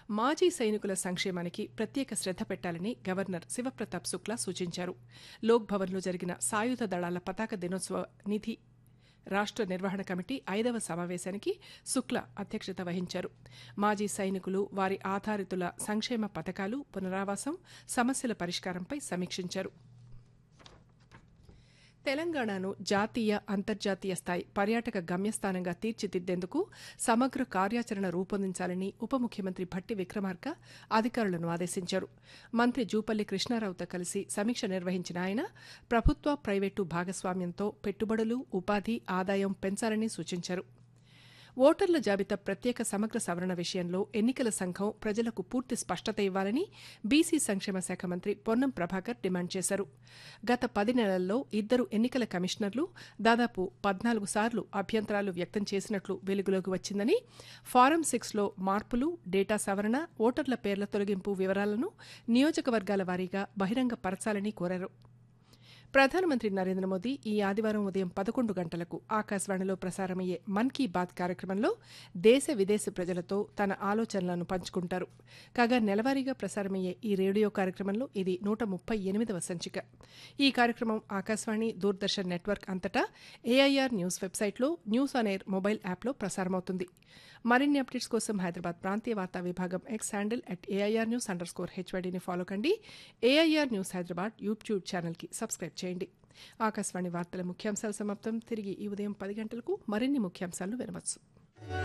మాజీ సైనికుల సంక్షేమానికి ప్రత్యేక శ్రద్ధ పెట్టాలని గవర్నర్ శివప్రతాప్ శుక్లా సూచించారు లోక్ భవన్లో జరిగిన సాయుధ దళాల పతాక దినోత్సవ నిధి రాష్ట్ర నిర్వహణ కమిటీ ఐదవ సమావేశానికి శుక్ల అధ్యక్షత వహించారు మాజీ సైనికులు వారి ఆధారితుల సంక్షేమ పథకాలు పునరావాసం సమస్యల పరిష్కారంపై సమీక్షించారు తెలంగాణను జాతీయ అంతర్జాతీయ స్థాయి పర్యాటక గమ్యస్థానంగా తీర్చిదిద్దేందుకు సమగ్ర కార్యాచరణ రూపొందించాలని ఉప ముఖ్యమంత్రి భట్టి విక్రమార్క అధికారులను ఆదేశించారు మంత్రి జూపల్లి కృష్ణారావుతో కలిసి సమీక్ష నిర్వహించిన ఆయన ప్రభుత్వ ప్రైవేటు భాగస్వామ్యంతో పెట్టుబడులు ఉపాధి ఆదాయం పెంచాలని సూచించారు ఓటర్ల జాబితా ప్రత్యేక సమగ్ర సవరణ విషయంలో ఎన్నికల సంఘం ప్రజలకు పూర్తి స్పష్టత ఇవ్వాలని బీసీ సంక్షేమ శాఖ మంత్రి పొన్నం ప్రభాకర్ డిమాండ్ చేశారు గత పది నెలల్లో ఇద్దరు ఎన్నికల కమిషనర్లు దాదాపు పద్నాలుగు సార్లు అభ్యంతరాలు వ్యక్తం చేసినట్లు వెలుగులోకి వచ్చిందని ఫారం సిక్స్లో మార్పులు డేటా సవరణ ఓటర్ల పేర్ల తొలగింపు వివరాలను నియోజకవర్గాల వారీగా బహిరంగ పరచాలని కోరారు ప్రధానమంత్రి నరేంద్ర మోదీ ఈ ఆదివారం ఉదయం పదకొండు గంటలకు ఆకాశవాణిలో ప్రసారమయ్యే మన్ కీ బాత్ కార్యక్రమంలో దేశ విదేశ ప్రజలతో తన ఆలోచనలను పంచుకుంటారు కాగా నెలవారీగా ప్రసారమయ్యే ఈ రేడియో కార్యక్రమంలో ఇది నూట ముప్పై ఎనిమిదవ సంచిక ఈ కార్యక్రమం ఆకాశవాణి దూరదర్శన్ నెట్వర్క్ అంతటా ఏఐఆర్ న్యూస్ వెబ్సైట్లో న్యూస్ ఆన్ ఎయిర్ మొబైల్ యాప్లో ప్రసారమవుతుంది మరిన్ని అప్డేట్స్ కోసం హైదరాబాద్ ప్రాంతీయ వార్తా విభాగం X handle at AIR news underscore హెచ్వైడీని ఫాలో కండి ఏఐఆర్ న్యూస్ హైదరాబాద్ యూట్యూబ్ ఛానల్కి సబ్స్క్రైబ్ చేయండి ఆకాశవాణి వార్తల ముఖ్యాంశాలు సమాప్తం తిరిగి ఈ ఉదయం పది గంటలకు మరిన్ని ముఖ్యాంశాలు వినవచ్చు